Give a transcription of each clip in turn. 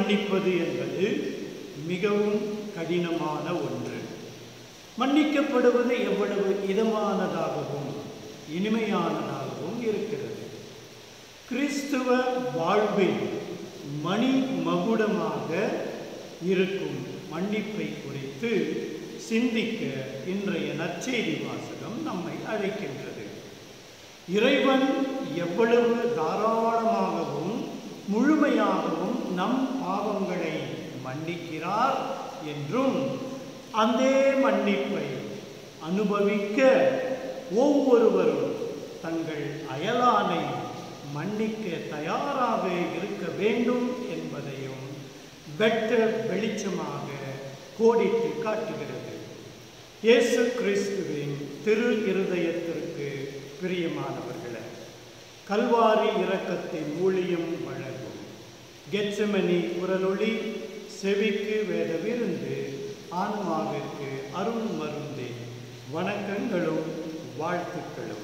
மன்னிப்பது என்பது மிகவும் கடினமான ஒன்று மன்னிக்கப்படுவது எவ்வளவு இதமானதாகவும் இனிமையானதாகவும் இருக்கிறது கிறிஸ்துவ வாழ்வில் மணி மகுடமாக இருக்கும் மன்னிப்பை குறித்து சிந்திக்க இன்றைய நற்செய்தி வாசகம் நம்மை அழைக்கின்றது இறைவன் எவ்வளவு தாராளமாகவும் முழுமையாகவும் நம் பாவங்களை மன்னிக்கிறார் என்றும் அந்த மன்னிப்பை அனுபவிக்க ஒவ்வொருவரும் தங்கள் அயலானை மன்னிக்க தயாராக இருக்க வேண்டும் என்பதையும் வெட்ட வெளிச்சமாக கோடிட்டு காட்டுகிறது இயேசு கிறிஸ்துவின் திரு இருதயத்திற்கு பிரியமானவர்களே கல்வாரி இரக்கத்தின் ஊழியம் வழங்கும் கெட்சமனி குரலொளி செவிக்கு வேத விருந்து ஆன்மாவிற்கு அருள் மருந்தே வணக்கங்களும் வாழ்த்துக்களும்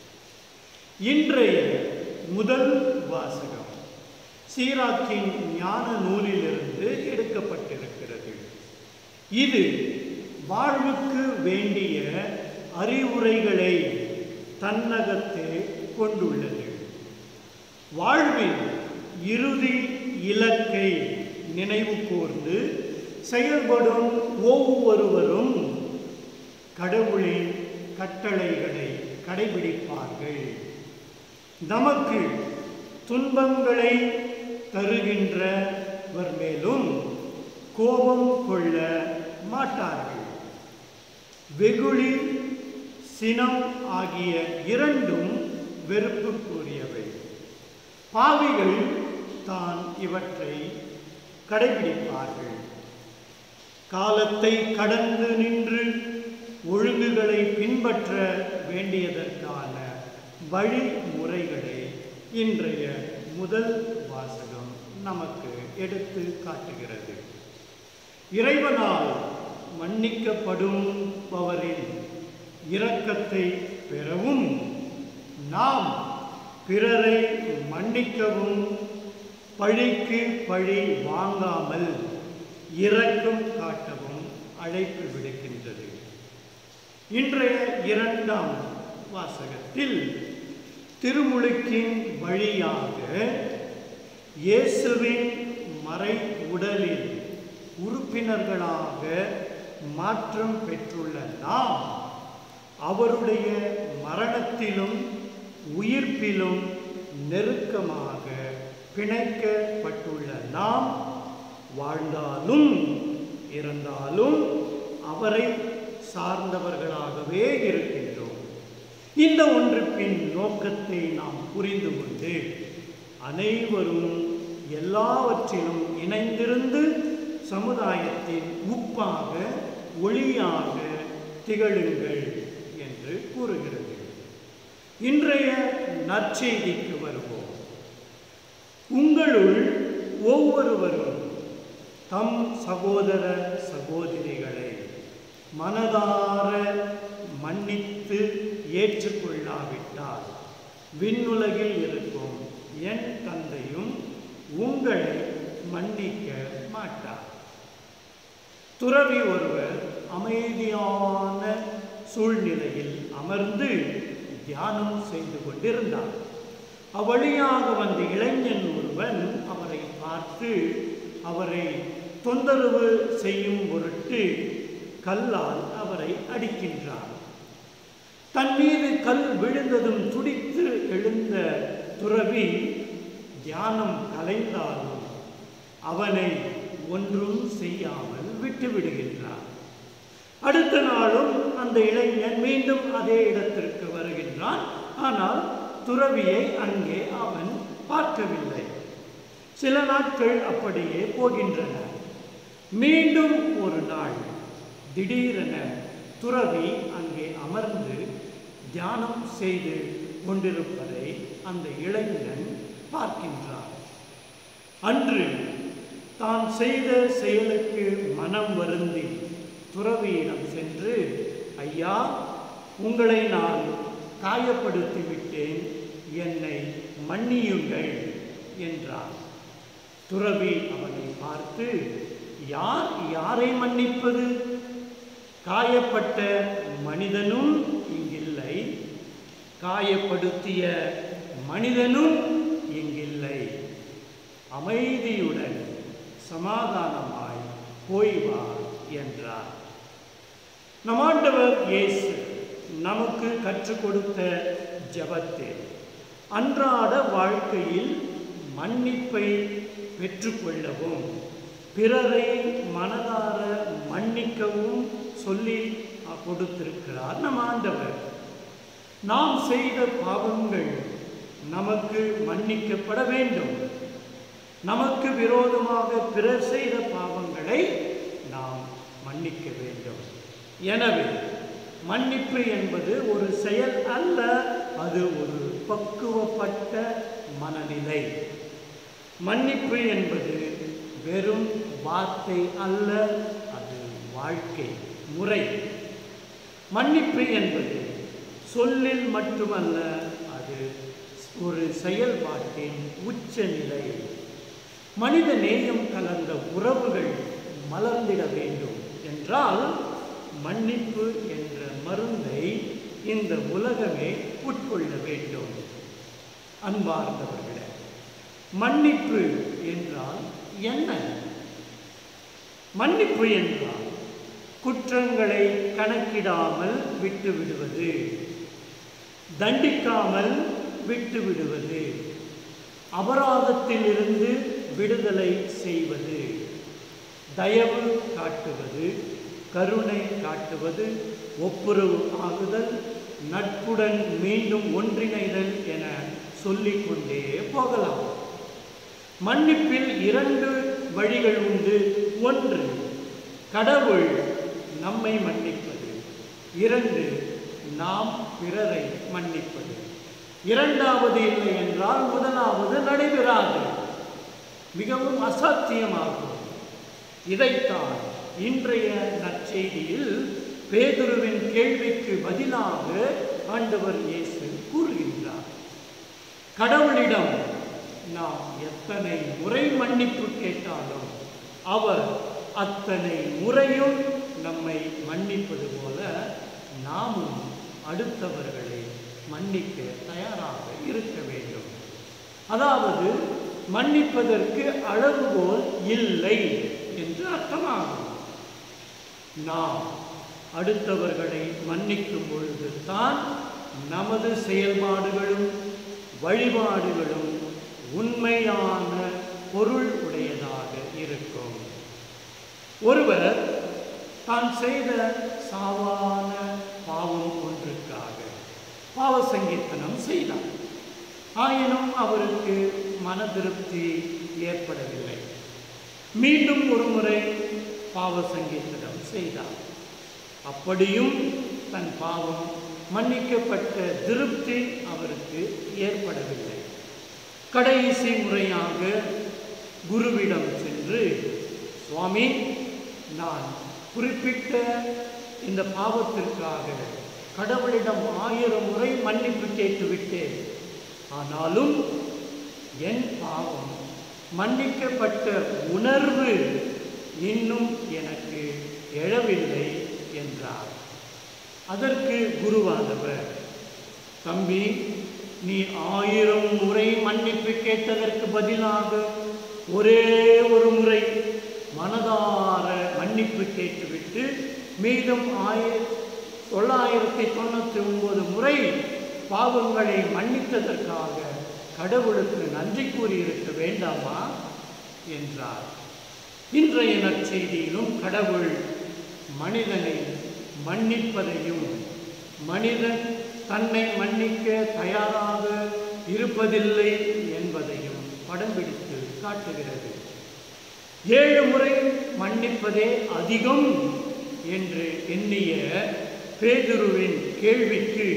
இன்றைய முதல் வாசகம் சீராக்கின் ஞான நூலிலிருந்து எடுக்கப்பட்டிருக்கிறது இது வாழ்வுக்கு வேண்டிய அறிவுரைகளை தன்னகத்தே கொண்டுள்ளது வாழ்வின் இறுதி இலக்கை நினைவு கூர்ந்து செயல்படும் ஒவ்வொருவரும் கடவுளின் கட்டளைகளை கடைபிடிப்பார்கள் நமக்கு துன்பங்களை தருகின்றவர் மேலும் கோபம் கொள்ள மாட்டார்கள் வெகுளி சினம் ஆகிய இரண்டும் வெறுப்புக்குரியவை பாவிகள் தான் இவற்றை கடைபிடிப்பார்கள் காலத்தை கடந்து நின்று ஒழுங்குகளை பின்பற்ற வேண்டியதற்கான வழிமுறைகளை இன்றைய முதல் வாசகம் நமக்கு எடுத்து காட்டுகிறது இறைவனால் மன்னிக்கப்படும் பவரின் இரக்கத்தை பெறவும் நாம் பிறரை மன்னிக்கவும் பழிக்கு பழி வாங்காமல் இரக்கம் காட்டவும் அழைப்பு விடுக்கின்றது இன்றைய இரண்டாம் வாசகத்தில் திருமுழுக்கின் வழியாக இயேசுவின் மறை உடலில் உறுப்பினர்களாக மாற்றம் பெற்றுள்ள நாம் அவருடைய மரணத்திலும் உயிர்ப்பிலும் நெருக்கமாக பிணைக்கப்பட்டுள்ள நாம் வாழ்ந்தாலும் இறந்தாலும் அவரை சார்ந்தவர்களாகவே இருக்கின்றோம் இந்த ஒன்றுப்பின் நோக்கத்தை நாம் புரிந்து கொண்டு அனைவரும் எல்லாவற்றிலும் இணைந்திருந்து சமுதாயத்தின் உப்பாக ஒளியாக திகழுங்கள் என்று கூறுகிறது இன்றைய நற்செய்திக்கு வருவோம் உங்களுள் ஒவ்வொருவரும் தம் சகோதர சகோதரிகளை மனதார மன்னித்து ஏற்றுக்கொள்ளாவிட்டால் விண்ணுலகில் இருக்கும் என் தந்தையும் உங்களை மன்னிக்க மாட்டார் துறவி ஒருவர் அமைதியான சூழ்நிலையில் அமர்ந்து தியானம் செய்து கொண்டிருந்தார் அவ்வழியாக வந்த இளைஞன் ஒருவன் அவரை பார்த்து அவரை தொந்தரவு செய்யும் பொருட்டு கல்லால் அவரை அடிக்கின்றார் தன் மீது கல் விழுந்ததும் துடித்து எழுந்த துறவி தியானம் கலைந்தாலும் அவனை ஒன்றும் செய்யாமல் விட்டு விடுகின்றார் அடுத்த நாளும் அந்த இளைஞன் மீண்டும் அதே இடத்திற்கு வருகின்றான் ஆனால் துறவியை அங்கே அவன் பார்க்கவில்லை சில நாட்கள் அப்படியே போகின்றன மீண்டும் ஒரு நாள் திடீரென துறவி அங்கே அமர்ந்து தியானம் செய்து கொண்டிருப்பதை அந்த இளைஞன் பார்க்கின்றான் அன்று தான் செய்த செயலுக்கு மனம் வருந்தி துறவியிடம் சென்று ஐயா உங்களை நான் காயப்படுத்தி விட்டேன் என்னை மன்னியுங்கள் என்றார் துறவி அவனை பார்த்து யார் யாரை மன்னிப்பது காயப்பட்ட மனிதனும் இங்கில்லை காயப்படுத்திய மனிதனும் இங்கில்லை அமைதியுடன் சமாதானமாய் போய் வா என்றார் நம் ஆண்டவர் இயேசு நமக்கு கற்றுக் கொடுத்த ஜெபத்தில் அன்றாட வாழ்க்கையில் மன்னிப்பை பெற்றுக்கொள்ளவும் பிறரை மனதார மன்னிக்கவும் சொல்லி கொடுத்திருக்கிறார் நம் ஆண்டவர் நாம் செய்த பாவங்கள் நமக்கு மன்னிக்கப்பட வேண்டும் நமக்கு விரோதமாக பிறர் செய்த பாவங்களை நாம் மன்னிக்க வேண்டும் எனவே மன்னிப்பு என்பது ஒரு செயல் அல்ல அது ஒரு பக்குவப்பட்ட மனநிலை மன்னிப்பு என்பது வெறும் வார்த்தை அல்ல அது வாழ்க்கை முறை மன்னிப்பு என்பது சொல்லில் மட்டுமல்ல அது ஒரு செயல்பாட்டின் உச்சநிலை மனித நேயம் கலந்த உறவுகள் மலர்ந்திட வேண்டும் என்றால் மன்னிப்பு என்ற மருந்தை இந்த உலகமே உட்கொள்ள வேண்டும் அன்பார்ந்தவர்களே மன்னிப்பு என்றால் என்ன மன்னிப்பு என்றால் குற்றங்களை கணக்கிடாமல் விட்டு விடுவது தண்டிக்காமல் விட்டு விடுவது அபராதத்திலிருந்து விடுதலை செய்வது தயவு காட்டுவது கருணை காட்டுவது ஒப்புரவு ஆகுதல் நட்புடன் மீண்டும் ஒன்றிணைதல் என சொல்லிக்கொண்டே போகலாம் மன்னிப்பில் இரண்டு வழிகள் உண்டு ஒன்று கடவுள் நம்மை மன்னிப்பது இரண்டு நாம் பிறரை மன்னிப்பது இரண்டாவது இல்லை என்றால் முதலாவது நடைபெறாது மிகவும் அசாத்தியமாகும் இதைத்தான் இன்றைய நற்செய்தியில் பேதுருவின் கேள்விக்கு பதிலாக ஆண்டவர் இயேசு கூறுகின்றார் கடவுளிடம் நாம் எத்தனை முறை மன்னிப்பு கேட்டாலும் அவர் அத்தனை முறையும் நம்மை மன்னிப்பது போல நாமும் அடுத்தவர்களை மன்னிக்க தயாராக இருக்க வேண்டும் அதாவது மன்னிப்பதற்கு அளவுகோல் இல்லை என்று அர்த்தமாகும் நாம் அடுத்தவர்களை மன்னிக்கும் பொழுது தான் நமது செயல்பாடுகளும் வழிபாடுகளும் உண்மையான பொருள் உடையதாக இருக்கும் ஒருவர் தான் செய்த சாவான பாவம் ஒன்றுக்காக பாவ சங்கீர்த்தனம் செய்தார் ஆயினும் அவருக்கு மன திருப்தி ஏற்படவில்லை மீண்டும் ஒரு முறை பாவ சங்கீர்த்தனம் செய்தார் அப்படியும் தன் பாவம் மன்னிக்கப்பட்ட திருப்தி அவருக்கு ஏற்படவில்லை கடைசி முறையாக குருவிடம் சென்று சுவாமி நான் குறிப்பிட்ட இந்த பாவத்திற்காக கடவுளிடம் ஆயிரம் முறை மன்னிப்பு கேட்டுவிட்டேன் ஆனாலும் என் பாவம் மன்னிக்கப்பட்ட உணர்வு இன்னும் எனக்கு எழவில்லை என்றார் அதற்கு குருவானவர் தம்பி நீ ஆயிரம் முறை மன்னிப்பு கேட்டதற்கு பதிலாக ஒரே ஒரு முறை மனதார மன்னிப்பு கேட்டுவிட்டு மீதம் ஆய தொள்ளாயிரத்தி தொண்ணூற்றி ஒன்பது முறை பாவங்களை மன்னித்ததற்காக கடவுளுக்கு நன்றி கூறியிருக்க வேண்டாமா என்றார் இன்றைய நற்செய்தியிலும் கடவுள் மனிதனை மன்னிப்பதையும் மனிதன் தன்னை மன்னிக்க தயாராக இருப்பதில்லை என்பதையும் படம் பிடித்து காட்டுகிறது ஏழு முறை மன்னிப்பதே அதிகம் என்று எண்ணிய பேதுருவின் கேள்விக்கு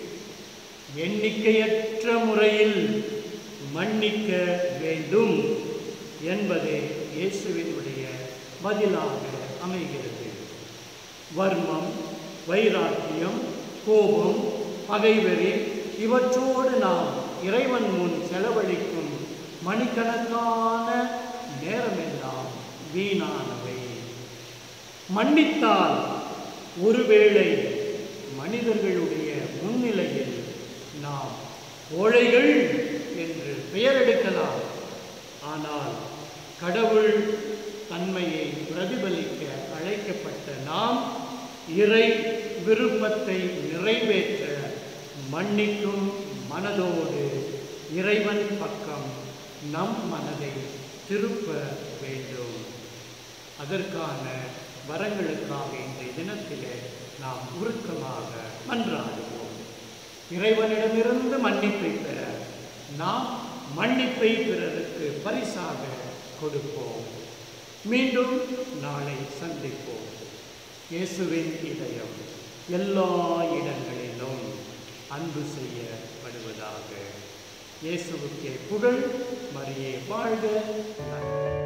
எண்ணிக்கையற்ற முறையில் மன்னிக்க வேண்டும் என்பதே இயேசுவினுடைய பதிலாக அமைகிறது வர்மம் வைராக்கியம் கோபம் பகைவெறி இவற்றோடு நாம் இறைவன் முன் செலவழிக்கும் மணிக்கணக்கான நேரமெல்லாம் வீணானவை மன்னித்தால் ஒருவேளை மனிதர்களுடைய முன்னிலையில் நாம் கோழைகள் என்று பெயரெடுக்கலாம் ஆனால் கடவுள் தன்மையை பிரதிபலிக்க அழைக்கப்பட்ட நாம் இறை விருப்பத்தை நிறைவேற்ற மன்னிக்கும் மனதோடு இறைவன் பக்கம் நம் மனதை திருப்ப வேண்டும் அதற்கான வரங்களுக்காக இன்றைய தினத்திலே நாம் உருக்கமாக மன்றாடுவோம் இறைவனிடமிருந்து மன்னிப்பை பெற நாம் மன்னிப்பை பிறருக்கு பரிசாக கொடுப்போம் மீண்டும் நாளை சந்திப்போம் இயேசுவின் இதயம் எல்லா இடங்களிலும் அன்பு செய்யப்படுவதாக இயேசுவுக்கே புகழ் மரியே வாழ்க நன்றி